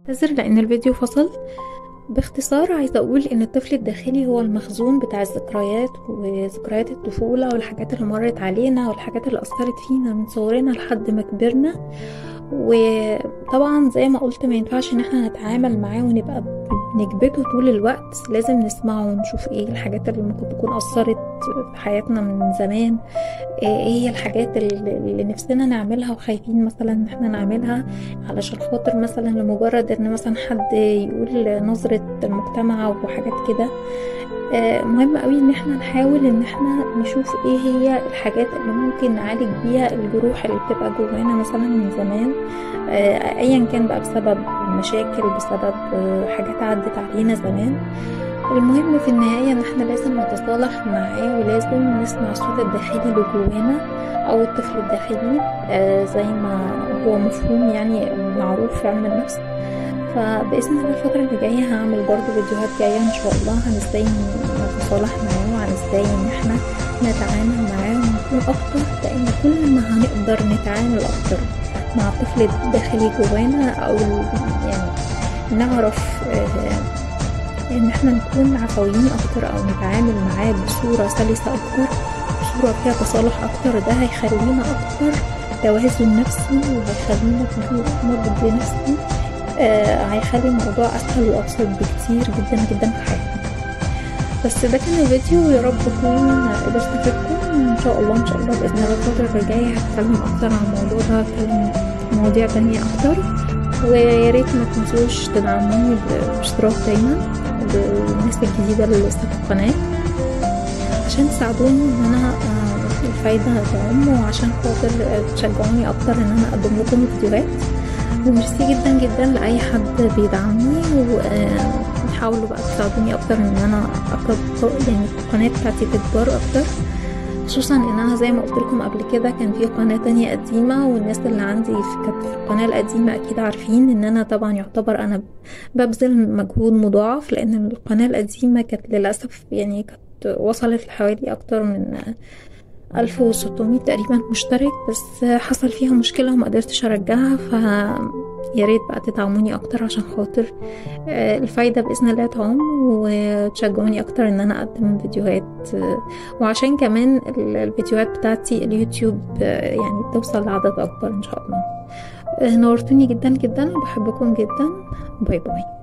بعتذر لان الفيديو فصل باختصار عايزة أقول إن الطفل الداخلي هو المخزون بتاع الذكريات وذكريات الطفولة والحاجات اللي مرت علينا والحاجات اللي أثرت فينا من صغرنا لحد ما كبرنا وطبعا زي ما قلت ما ينفعش إن احنا نتعامل معاه ونبقى بنكبته طول الوقت لازم نسمعه ونشوف ايه الحاجات اللي ممكن تكون أثرت في حياتنا من زمان ايه هي الحاجات اللي نفسنا نعملها وخايفين مثلا ان احنا نعملها علشان خاطر مثلا لمجرد ان مثلا حد يقول نظرة المجتمع وحاجات كده مهم قوي ان احنا نحاول ان احنا نشوف ايه هي الحاجات اللي ممكن نعالج بيها الجروح اللي بتبقى جوانا مثلا من زمان ايا كان بقى بسبب مشاكل بسبب حاجات عدت علينا زمان المهم في النهاية ان احنا لازم نتصالح معاه ولازم نسمع الصوت الداخلي اللي جوانا او الطفل الداخلي آه زي ما هو مفهوم يعني معروف في علم النفس فبإذن الله الفترة اللي جاية هعمل برضو فيديوهات جاية إن شاء الله عن ازاي نتصالح معاه وعن ازاي إن احنا نتعامل معاه ونكون أكتر لأن كل ما هنقدر نتعامل أكتر مع الطفل الداخلي جوانا أو يعني نعرف آه ان احنا نكون عفويين اكتر او نتعامل معاه بصورة سلسة اكتر بصورة فيها تصالح اكتر ده هيخلينا اكتر توازن نفسي وهيخلينا نربط بنفسي آه هيخلي الموضوع اسهل وابسط بكتير جدا جدا في حياتنا بس ده كان الفيديو يا رب اكون قدرت افيدكم ان شاء الله ان شاء الله باذن الله الفترة الجاية هتكلم اكتر عن الموضوع ده هتكلم مواضيع تانية اكتر ويا ريت ما تنسوش تدعموني باشتراك دايما بالناس الجديدة اللي لسه في القناة عشان تساعدوني ان انا الفايدة تعم وعشان خاطر تشجعوني اكتر ان انا اقدم لكم فيديوهات وميرسي جدا جدا لاي حد بيدعمني وحاولوا بقى تساعدوني اكتر ان انا اكبر يعني القناة بتاعتي تكبر اكتر خصوصا ان انا زي ما قلت لكم قبل كده كان في قناه تانية قديمه والناس اللي عندي كانت في القناه القديمه اكيد عارفين ان انا طبعا يعتبر انا ببذل مجهود مضاعف لان القناه القديمه كانت للاسف يعني كانت وصلت لحوالي اكتر من 1600 تقريبا مشترك بس حصل فيها مشكله وما قدرتش ارجعها ف يا ريت بقى تدعموني اكتر عشان خاطر الفايدة بإذن الله تعم وتشجعوني اكتر ان انا اقدم فيديوهات وعشان كمان الفيديوهات بتاعتي اليوتيوب يعني توصل لعدد اكبر ان شاء الله نورتوني جدا جدا وبحبكم جدا باي باي